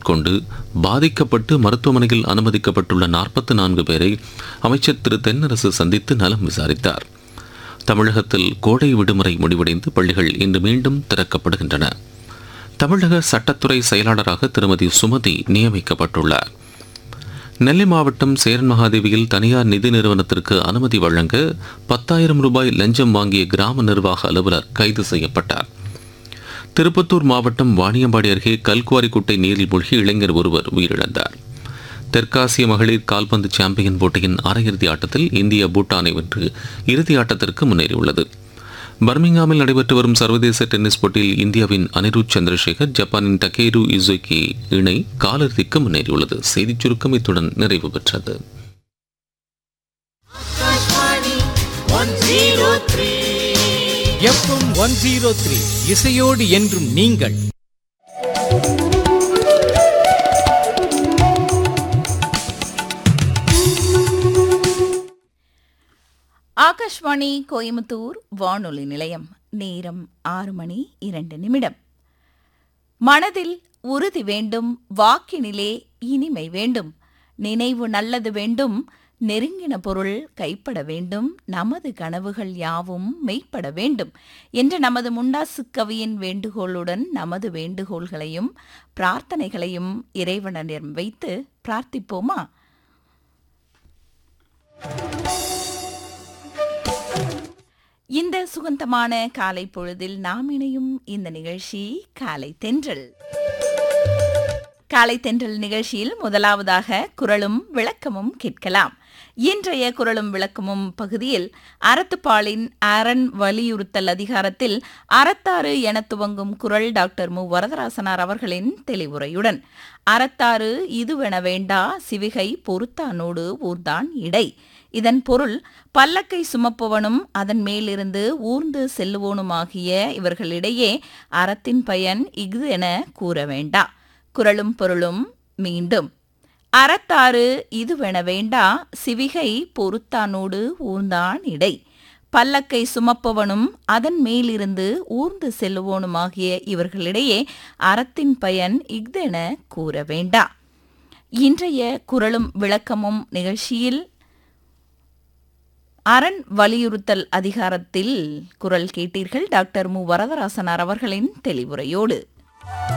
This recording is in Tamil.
மேற்கொண்டு பாதிக்கப்பட்டு மருத்துவமனையில் அனுமதிக்கப்பட்டுள்ள நாற்பத்தி நான்கு பேரை அமைச்சர் திரு தென்னரசு சந்தித்து நலம் விசாரித்தார் தமிழகத்தில் கோடை விடுமுறை முடிவடைந்து பள்ளிகள் இன்று மீண்டும் திறக்கப்படுகின்றன தமிழக சட்டத்துறை செயலாளராக திருமதி சுமதி நியமிக்கப்பட்டுள்ளார் நெல்லை மாவட்டம் சேரன் மகாதேவியில் தனியார் நிதி நிறுவனத்திற்கு அனுமதி வழங்க பத்தாயிரம் ரூபாய் லஞ்சம் வாங்கிய கிராம நிர்வாக அலுவலர் கைது செய்யப்பட்டார் திருப்பத்தூர் மாவட்டம் வாணியம்பாடி அருகே கல்குவாரி குட்டை நீரில் மூழ்கி இளைஞர் ஒருவர் உயிரிழந்தார் தெற்காசிய மகளிர் கால்பந்து சாம்பியன் போட்டியின் அரையிறுதி ஆட்டத்தில் இந்தியா பூட்டானை வென்று இறுதி ஆட்டத்திற்கு முன்னேறியுள்ளது பர்மிங்ஹாமில் நடைபெற்று வரும் சர்வதேச டென்னிஸ் போட்டியில் இந்தியாவின் அனிருத் சந்திரசேகர் ஜப்பானின் டகேரு இசுகி இணை காலிறுதிக்கு முன்னேறியுள்ளது செய்திச் சுருக்கம் இத்துடன் நிறைவு பெற்றது எஃப்எம் ஒன் ஜீரோ த்ரீ இசையோடு என்றும் நீங்கள் ஆகாஷ்வாணி கோயம்புத்தூர் வானொலி நிலையம் நேரம் ஆறு மணி இரண்டு நிமிடம் மனதில் உறுதி வேண்டும் வாக்கினிலே இனிமை வேண்டும் நினைவு நல்லது வேண்டும் நெருங்கின பொருள் கைப்பட வேண்டும் நமது கனவுகள் யாவும் மெய்ப்பட வேண்டும் என்ற நமது முண்டாசு கவியின் வேண்டுகோளுடன் நமது வேண்டுகோள்களையும் பிரார்த்தனைகளையும் இறைவனிடம் வைத்து பிரார்த்திப்போமா இந்த சுகந்தமான காலை பொழுதில் நாம் இணையும் இந்த நிகழ்ச்சி காலை தென்றல் காலை தென்றல் நிகழ்ச்சியில் முதலாவதாக குரலும் விளக்கமும் கேட்கலாம் இன்றைய குரலும் விளக்கமும் பகுதியில் அறத்துப்பாலின் அரண் வலியுறுத்தல் அதிகாரத்தில் அறத்தாறு என துவங்கும் குரல் டாக்டர் மு வரதராசனார் அவர்களின் தெளிவுரையுடன் அறத்தாறு இதுவென வேண்டா சிவிகை பொறுத்தானோடு ஊர்தான் இடை இதன் பொருள் பல்லக்கை சுமப்பவனும் அதன் மேலிருந்து ஊர்ந்து செல்லுவோனுமாகிய இவர்களிடையே அறத்தின் பயன் இஃது என கூற வேண்டா குரலும் பொருளும் மீண்டும் அறத்தாறு இதுவென வேண்டா சிவிகை பொறுத்தானோடு ஊர்ந்தான் இடை பல்லக்கை சுமப்பவனும் அதன் மேலிருந்து ஊர்ந்து செல்லுவோனுமாகிய இவர்களிடையே அறத்தின் பயன் இஃதென கூற வேண்டா இன்றைய குரலும் விளக்கமும் நிகழ்ச்சியில் அரண் வலியுறுத்தல் அதிகாரத்தில் குரல் கேட்டீர்கள் டாக்டர் மு வரதராசனார் அவர்களின் தெளிவுரையோடு